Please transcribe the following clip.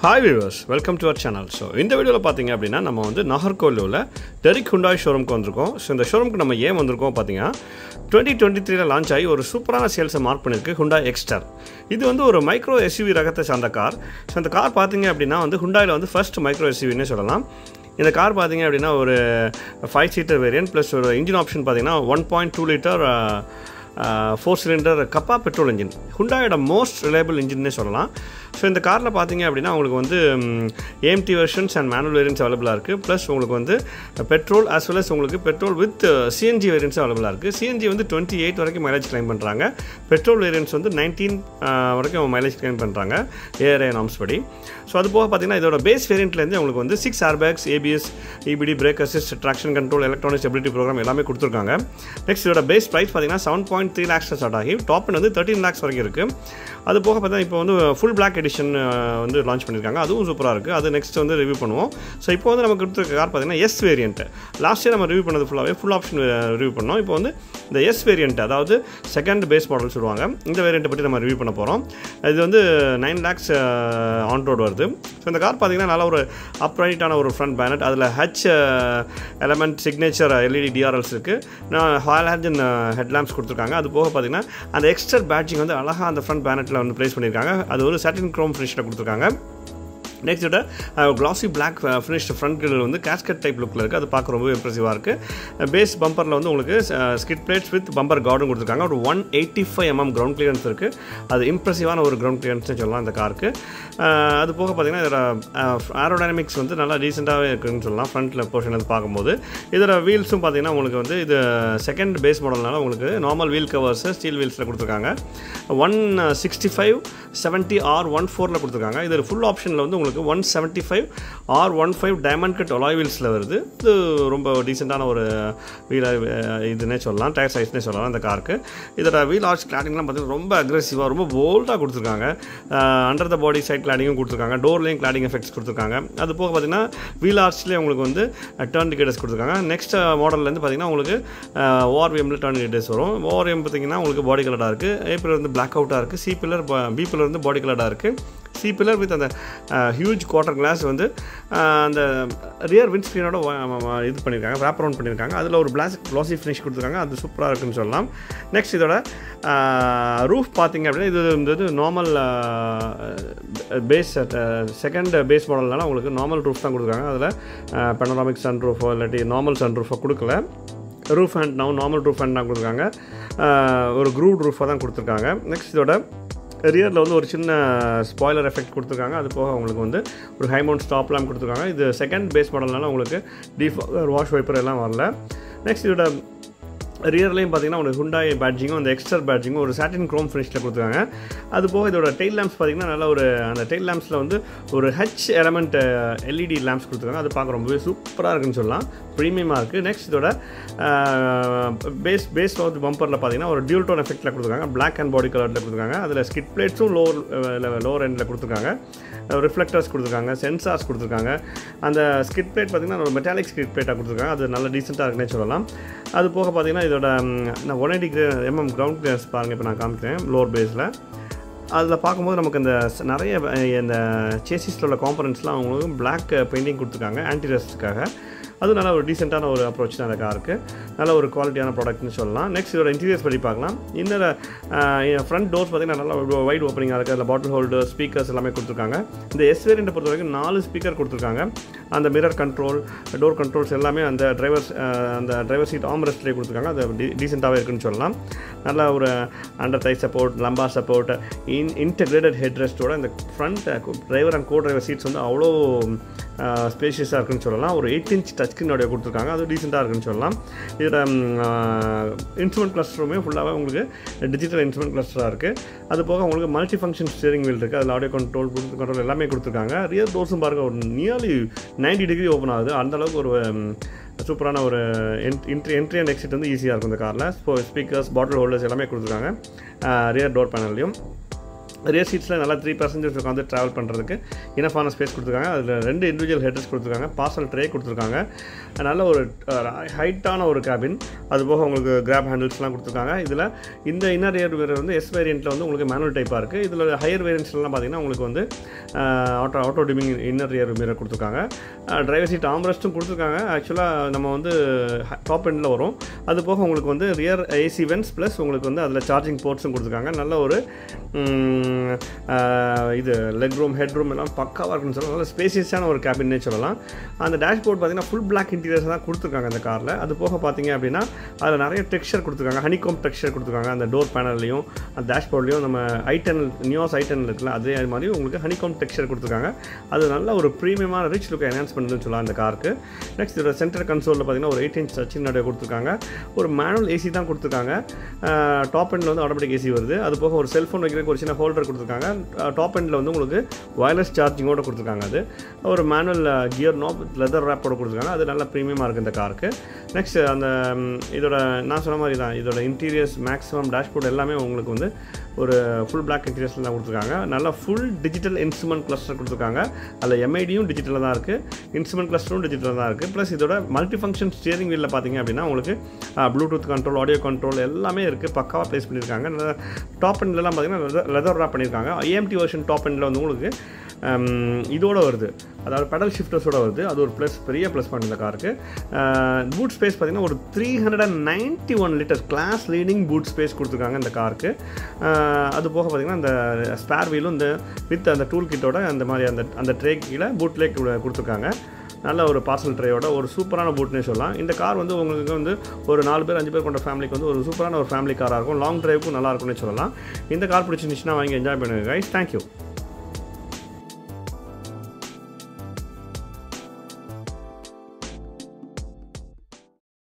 hi viewers welcome to our channel so இந்த வீடியோவில் பார்த்தீங்க அப்படின்னா நம்ம வந்து நாகர்கோவிலில் டெரிக் ஹுண்டாய் ஷோரூம்க்கு வந்திருக்கோம் ஸோ இந்த ஷோரூம்க்கு நம்ம ஏன் வந்திருக்கோம் பார்த்தீங்கன்னா டுவெண்ட்டி டுவெண்ட்டி த்ரீல லான்ச் ஆகி ஒரு சூப்பரான சேல்ஸை மார்க் பண்ணியிருக்கு ஹுண்டாய் எக்ஸ்டர் இது வந்து ஒரு மைக்ரோ எஸ்யூவி ரகத்தை சார்ந்த கார் ஸோ அந்த கார் பார்த்தீங்க அப்படின்னா வந்து ஹுண்டாயில் வந்து ஃபர்ஸ்ட் மைக்ரோ எஸ்யூவின்னு சொல்லலாம் இந்த கார் பார்த்தீங்க அப்படின்னா ஒரு ஃபைவ் சீட்டர் வேரியன்ட் ப்ளஸ் ஒரு இன்ஜின் ஆப்ஷன் பார்த்தீங்கன்னா one point two litre four cylinder kappa petrol engine ஹுண்டாயோட மோஸ்ட் ரிலையபிள் இன்ஜின்னே சொல்லலாம் ஸோ இந்த காரில் பார்த்தீங்க அப்படின்னா உங்களுக்கு வந்து AMT versions and manual variants அவைலபிளாக இருக்குது ப்ளஸ் உங்களுக்கு வந்து பெட்ரோல் as well as உங்களுக்கு பெட்ரோல் வித் சிஎன்ஜி வேரியன்ஸ் அவைலபிளாக இருக்குது சிஎன்ஜி வந்து டுவெண்ட்டி எயிட் வரைக்கும் மைலேஜ் கிளைம் பண்ணுறாங்க பெட்ரோல் வேரியன்ஸ் வந்து நைன்டீன் வரைக்கும் மைலேஜ் கிளைம் பண்ணுறாங்க ஏஆர்ஐ நாம்ஸ் படி ஸோ அது போக பார்த்தீங்கன்னா இதோட பேஸ் வேரியண்ட்லேருந்து உங்களுக்கு வந்து six airbags ABS EBD brake assist traction control electronic stability program எல்லாமே கொடுத்துருக்காங்க நெக்ஸ்ட் இதோட பேஸ் ப்ரைஸ் பார்த்தீங்கன்னா seven point three lakhs start ஆகி டாப் வந்து தேர்ட்டின் லேக்ஸ் வரைக்கும் இருக்குது அது போக பார்த்தா இப்போ வந்து ஃபுல் பிளாக் எடிஷன் வந்து லான்ச் பண்ணியிருக்காங்க அதுவும் சூப்பராக இருக்குது அது நெக்ஸ்ட் வந்து ரிவ்யூ பண்ணுவோம் ஸோ இப்போ வந்து நமக்கு கொடுத்துருக்க கார் பார்த்தீங்கன்னா எஸ் வேரியன்ட் லாஸ்ட் இயர் நம்ம ரிவ்யூ பண்ணது ஃபுல்லாகவே ஃபுல் ஆப்ஷன் ரிவ்யூ பண்ணோம் இப்போ வந்து இந்த எஸ் வேரியன்ட் அதாவது செகண்ட் பேஸ் மாடல் சொல்லுவாங்க இந்த வேரியண்ட்டை பற்றி நம்ம ரிவ்யூ பண்ண போகிறோம் இது வந்து நைன் லேக்ஸ் ஆன் ரோடு வருது ஸோ இந்த கார் பார்த்தீங்கன்னா நல்ல ஒரு அப்ரைட்டான ஒரு ஃப்ரண்ட் பேனட் அதில் H element signature LED DRLs இருக்குது ஹால் ஹேஜன் ஹெட்லாம்ப்ஸ் கொடுத்துருக்காங்க அது போக பார்த்தீங்கன்னா அந்த எக்ஸ்ட்ரா பேட்சிங் வந்து அழகாக அந்த ஃப்ரண்ட் பேனட்டில் வந்து ப்ளேஸ் பண்ணியிருக்காங்க அது ஒரு சாட்டின் க்ரோம் ஃபினிஷில் கொடுத்துருக்காங்க நெக்ஸ்ட் விட classy black finished front grille வந்து கேஸ்கட் டைப் லுக்கில் இருக்குது அது பார்க்க ரொம்ப இம்ப்ரெசிவாக இருக்குது பேஸ் பம்பரில் வந்து உங்களுக்கு ஸ்கிட் பிளேட்ஸ் வித் பம்பர் கார்டும் கொடுத்துருக்காங்க ஒரு one eighty five MM ground clearance இருக்குது அது இம்ப்ரெசிவான ஒரு கிரவுண்ட் கிளியரன்ஸ்னு சொல்லலாம் இந்த காருக்கு அது போக பார்த்தீங்கன்னா இதோட ஏரோடைனமிக்ஸ் வந்து நல்லா ரீசெண்டாகவே இருக்குதுன்னு சொல்லலாம் ஃப்ரண்ட்டில் போர்ஷன் வந்து பார்க்கும்போது இதோட வீல்ஸும் பார்த்தீங்கன்னா உங்களுக்கு வந்து இது செகண்ட் பேஸ் மாடல்னால உங்களுக்கு நார்மல் வீல் கவர்ஸ் ஸ்டீல் வீல்ஸில் கொடுத்துருக்காங்க one sixty five seventy R one ஃபோரில் கொடுத்துருக்காங்க இது ஃபுல் ஆப்ஷனில் வந்து உங்களுக்கு one seventy five R one five diamond cut alloy வீல்ஸில் வருது இது ரொம்ப டீசெண்டான ஒரு வீல் இதுன்னே சொல்லலாம் டயர் சைஸ்னே சொல்லலாம் இந்த காருக்கு இதோட வீல் ஆர்ச் கிளாடிங்லாம் பார்த்தீங்கன்னா ரொம்ப அக்ரெசிவாக ரொம்ப போல்டாக கொடுத்துருக்காங்க அண்டர் த பாடி சைட் கிளாடிங்கும் கொடுத்துருக்காங்க டோர்லேயும் கிளாடிங் எஃபெக்ட்ஸ் கொடுத்துருக்காங்க அது போக பார்த்தீங்கன்னா வீல் ஆர்ச்லேயே உங்களுக்கு வந்து டர்ன் டிகேட்டர்ஸ் கொடுத்துருக்காங்க நெக்ஸ்ட் மாடல்லேருந்து பார்த்தீங்கன்னா உங்களுக்கு ஓஆர்விஎம்மில் டர்ன் டிகேட்டர்ஸ் வரும் ஓஆர்விஎம் பார்த்தீங்கன்னா உங்களுக்கு பாடி கலராக இருக்குது ஏ பில்லர் வந்து பிளாக் அவுட்டாக இருக்குது சி பில்லர் பி பில்லர் வந்து பாடி கலராக இருக்குது சி பில்லர் வித் அந்த ஹியூஜ் குவார்டர் கிளாஸ் வந்து அந்த ரியர் விண்ட் ஸ்க்ரீனோட இது பண்ணியிருக்காங்க ரேப் அரவுண்ட் பண்ணியிருக்காங்க அதில் ஒரு பிளாஸ் க்ளாசி ஃபினிஷ் கொடுத்துருக்காங்க அது சூப்பராக இருக்குன்னு சொல்லலாம் நெக்ஸ்ட் இதோட ரூஃப் பார்த்தீங்க அப்படின்னா இது வந்து நார்மல் பேஸ் செகண்ட் பேஸ் மாடல்னால உங்களுக்கு நார்மல் ரூஃப் தான் கொடுத்துருக்காங்க அதில் பெனராமிக் சன் ரூஃபோ இல்லாட்டி நார்மல் சன் ரூஃபோ கொடுக்கல roof hand now normal roof hand தான் கொடுத்துருக்காங்க ஒரு க்ரூட் ரூஃபாக தான் கொடுத்துருக்காங்க நெக்ஸ்ட் இதோட ரியரில் வந்து ஒரு சின்ன ஸ்பாய்லர் எஃபெக்ட் கொடுத்துருக்காங்க அது போக உங்களுக்கு வந்து ஒரு ஹைமவுண்ட் ஸ்டாப்லாம் கொடுத்துருக்காங்க இது செகண்ட் பேஸ் மாடல்னால உங்களுக்கு டீஃபாகர் வாஷ் வைப்பர் எல்லாம் வரல நெக்ஸ்ட் இதோட ரியர்லையும் பார்த்தீங்கன்னா உங்களுக்கு ஹுண்டாய் பேட்ஜிங்கும் அந்த எக்ஸ்டர் பேட்ஜிங்கும் ஒரு சாட்டின் க்ரோம் ஃபினிஷில் கொடுத்துருக்காங்க அது போக இதோட டெயில் லேம்ப்ஸ் பார்த்தீங்கன்னா நல்ல ஒரு அந்த டெயில் லேம்ப்ஸில் வந்து ஒரு ஹெச் எலமெண்ட் எல்இடி லேம்ப்ஸ் கொடுத்துருக்காங்க அது பார்க்க ரொம்பவே சூப்பராக இருக்குன்னு சொல்லலாம் ப்ரீமியமாக இருக்குது நெக்ஸ்ட் இதோட பேஸ் பேஸ் ஆஃப் பம்பரில் பார்த்தீங்கன்னா ஒரு டியூல் டோன் எஃபெக்ட்டில் கொடுத்துருக்காங்க பிளாக் அண்ட் பாடி கலரில் கொடுத்துருக்காங்க அதில் ஸ்கிட் பிளேட்ஸும் லோவர் லோவர் எண்டில் கொடுத்துருக்காங்க ரிஃப்ளெக்டர்ஸ் கொடுத்துருக்காங்க சென்சார்ஸ் கொடுத்துருக்காங்க அந்த ஸ்கிட் பிளேட் பார்த்திங்கன்னா ஒரு மெட்டாலிக் ஸ்கிட் பிளேட்டாக கொடுத்துருக்காங்க அது நல்ல டீசெண்டாக இருக்குன்னே சொல்லலாம் அது போக பார்த்தீங்கன்னா இதோட நான் one eighty MM ground clearance பாருங்கள் இப்போ நான் காமிக்கிறேன் லோவர் பேஸில் அதில் பார்க்கும்போது நமக்கு இந்த நிறைய இந்த சேசிஸில் உள்ள காம்பனன்ட்ஸ்லாம் அவங்களுக்கு பிளாக் பெயிண்டிங் கொடுத்துருக்காங்க ஆன்டிரஸ்ட்டுக்காக அது நல்ல ஒரு டீசெண்டான ஒரு அப்ரோச் தான் அந்த காருக்கு நல்ல ஒரு குவாலிட்டியான ப்ராடக்ட்னு சொல்லலாம் நெக்ஸ்ட் இதோட இன்டீரியர்ஸ் பற்றி பார்க்கலாம் இன்னொரு ஃப்ரண்ட் டோர்ஸ் பார்த்திங்கன்னா நல்லா வைட் ஓப்பனிங்காக இருக்குது அதில் பாட்டில் ஹோல்டர் ஸ்பீக்கர்ஸ் எல்லாமே கொடுத்துருக்காங்க இந்த எஸ் வேரியண்ட்டை பொறுத்த வரைக்கும் நாலு ஸ்பீக்கர் கொடுத்துருக்காங்க அந்த மிரர் கண்ட்ரோல் டோர் கண்ட்ரோல்ஸ் எல்லாமே அந்த டிரைவர்ஸ் அந்த டிரைவர் சீட் ஆம் ரெஸ்ட்லேயே கொடுத்துருக்காங்க அது டீ டீசெண்டாகவே இருக்குன்னு சொல்லலாம் நல்ல ஒரு under thigh support lumbar support in integrated head ரெஸ்ட்டோட இந்த front driver and co driver seats வந்து அவ்வளோ ஸ்பேஷியஸாக இருக்குன்னு சொல்லலாம் ஒரு எயிட் இன்ச் டச் ஸ்க்ரீனோடைய கொடுத்துருக்காங்க அது டீசெண்டாக இருக்குன்னு சொல்லலாம் இதில் இன்ஸ்ட்ருமெண்ட் கிளஸ்டருமே ஃபுல்லாகவே உங்களுக்கு டிஜிட்டல் இன்ஸ்ட்ருமெண்ட் கிளஸ்டராக இருக்குது அது போக உங்களுக்கு மல்டி ஃபங்க்ஷன் ஸ்டியரிங் வீல் இருக்குது அதில் ஆடியோ கண்ட்ரோல் ப்ளூடூத் கண்ட்ரோல் எல்லாமே கொடுத்துருக்காங்க ரியர் டோர்ஸும் பாருங்கள் ஒரு நியர்லி நைன்டி டிகிரி ஓப்பன் ஆகுது அந்தளவுக்கு ஒரு சூப்பரான ஒரு என்ட்ரி என்ட்ரி அண்ட் எக்ஸிட் வந்து ஈஸியாக இருக்கும் இந்த காரில் ஸ்போ ஸ்பீக்கர்ஸ் பாட்டில் ஹோல்டர்ஸ் எல்லாமே கொடுத்துருக்காங்க ரியர் டோர் பேனல்லையும் ரியர் சீட்ஸில் நல்லா த்ரீ பேசஞ்சர்ஸ் உட்காந்து ட்ராவல் பண்ணுறதுக்கு இனஃபான ஸ்பேஸ் கொடுத்துருக்காங்க அதில் ரெண்டு இண்டிவிஜுவல் ஹெட்ரஸ் கொடுத்துருக்காங்க பார்சல் ட்ரே கொடுத்துருக்காங்க நல்ல ஒரு ஹைட்டான ஒரு கேபின் அது போக உங்களுக்கு கிராப் ஹேண்டில்ஸ்லாம் கொடுத்துருக்காங்க இதில் இந்த இன்னர் இயர் வேர் வந்து எஸ் வேரியண்ட்டில் வந்து உங்களுக்கு மேனுவல் டைப்பாக இருக்குது இதில் ஹையர் வேரியன்ட்ஸ்லாம் பார்த்தீங்கன்னா உங்களுக்கு வந்து auto auto dimming inner rear mirror கொடுத்துருக்காங்க டிரைவர் சீட் ஆம்ரெஸ்ட்டும் கொடுத்துருக்காங்க ஆக்சுவலாக நம்ம வந்து டாப் எண்டில் வரும் அது போக உங்களுக்கு வந்து ரியர் ஏசி வென்ஸ் ப்ளஸ் உங்களுக்கு வந்து அதில் சார்ஜிங் போர்ட்ஸும் கொடுத்துருக்காங்க நல்ல ஒரு ம், ஆஹ், இது லெக் ரூம் ஹெட் ரூம் எல்லாம் பக்காவாக இருக்குன்னு சொல்லலாம் நல்ல ஸ்பேசியஸான ஒரு கேபின்னே சொல்லலாம் அந்த டேஷ்போர்ட் பார்த்தீங்கன்னா ஃபுல் பிளாக் இன்டீரியர்ஸ் தான் கொடுத்துருக்காங்க அந்த காரில் அது போக பார்த்தீங்க அப்படின்னா அதில் நிறைய டெக்ஸ்சர் கொடுத்துருக்காங்க ஹனிகோம் டெக்ஸ்சர் கொடுத்துருக்காங்க அந்த டோர் பேனல்லையும் அந்த டேஷ்போர்ட்லையும் நம்ம ஐட்டன் நியோஸ் ஐட்டன் இருக்குல்ல அதே மாதிரி உங்களுக்கு ஹனிகோம் டெக்ஸ்சர் கொடுத்துருக்காங்க அது நல்ல ஒரு ப்ரீமியமான ரிச் லுக்கை என்ஹான்ஸ் பண்ணுதுன்னு சொல்லலாம் அந்த காருக்கு நெக்ஸ்ட் இதோட சென்டர் கன்சோலில் பார்த்தீங்கன்னா ஒரு எயிட் இன்ச் டச்சின் நடுவே கொடுத்துருக்காங்க ஒரு மேனுவல் ஏசி தான் கொடுத்துருக்காங்க டாப் எண்டில் வந்து ஆட்டோமேட்டிக் ஏசி வருது அது போக ஒரு செல்ஃபோன் வைக்கிறதுக்கு ஒரு சின்ன ஹோல்டர் கொடுத்துருக்காங்க டாப் எண்டில் வந்து உங்களுக்கு வயர்லெஸ் சார்ஜிங்கோட கொடுத்துருக்காங்க அது ஒரு மேனுவல் கியர் நாப் லெதர் ரேப்போட கொடுத்துருக்காங்க அது நல்ல ப்ரீமியமாக இருக்குது இந்த காருக்கு நெக்ஸ்ட் அந்த ம், இதோட நான் சொன்ன மாதிரி தான் இதோட இன்டீரியர்ஸ் மேக்ஸிமம் டேஷ்போர்ட் எல்லாமே உங்களுக்கு வந்து ஒரு ஃபுல் பிளாக் இன்டீரியர்ஸில் தான் கொடுத்துருக்காங்க நல்ல ஃபுல் டிஜிட்டல் இன்ஸ்ட்ருமெண்ட் கிளஸ்டர் கொடுத்துருக்காங்க அதில் எம்ஐடியும் டிஜிட்டலாக தான் இருக்குது இன்ஸ்ட்ருமெண்ட் கிளஸ்டரும் டிஜிட்டலாக தான் இருக்குது ப்ளஸ் இதோட மல்டி ஃபங்க்ஷன் ஸ்டியரிங் வீலில் பார்த்தீங்க அப்படின்னா உங்களுக்கு ப்ளூடூத் கண்ட்ரோல் ஆடியோ கண்ட்ரோல் எல்லாமே இருக்குது பக்காவாக ப்ளேஸ் பண்ணியிருக்காங்க நல்ல டாப் எண்ட்லலாம் பார்த்தீங்கன்னா லெதர் ரேப் பண்ணியிருக்காங்க ஐஎம்டி வெர்ஷன் டாப் எண்டில் வந்து உங்களுக்கு ஹம், இதோட வருது அதாவது பெடல் ஷிஃப்டர்ஸோட வருது அது ஒரு ப்ளஸ் பெரிய ப்ளஸ் பாயிண்ட் இந்த காருக்கு பூட் ஸ்பேஸ் பார்த்தீங்கன்னா ஒரு three hundred and ninety one litres class leading boot space கொடுத்துருக்காங்க இந்த காருக்கு அது போக பார்த்தீங்கன்னா இந்த ஸ்பேர் வீலும் இந்த வித் அந்த டூல் கிட்டோட அந்த மாதிரி அந்த அந்த ட்ரே கீழே பூட் லேக் கொடுத்துருக்காங்க நல்ல ஒரு பார்சல் ட்ரேயோட ஒரு சூப்பரான பூட்னே சொல்லலாம் இந்த கார் வந்து உங்களுக்கு வந்து ஒரு நாலு பேர் அஞ்சு பேர் கொண்ட ஃபேமிலிக்கு வந்து ஒரு சூப்பரான ஒரு ஃபேமிலி காராக இருக்கும் லாங் டிரைவுக்கும் நல்லா இருக்கும்னு சொல்லலாம் இந்த கார் பிடிச்சிருந்துச்சுன்னா வாங்கி என்ஜாய் பண்ணுங்க கைஸ் தேங்க்யூ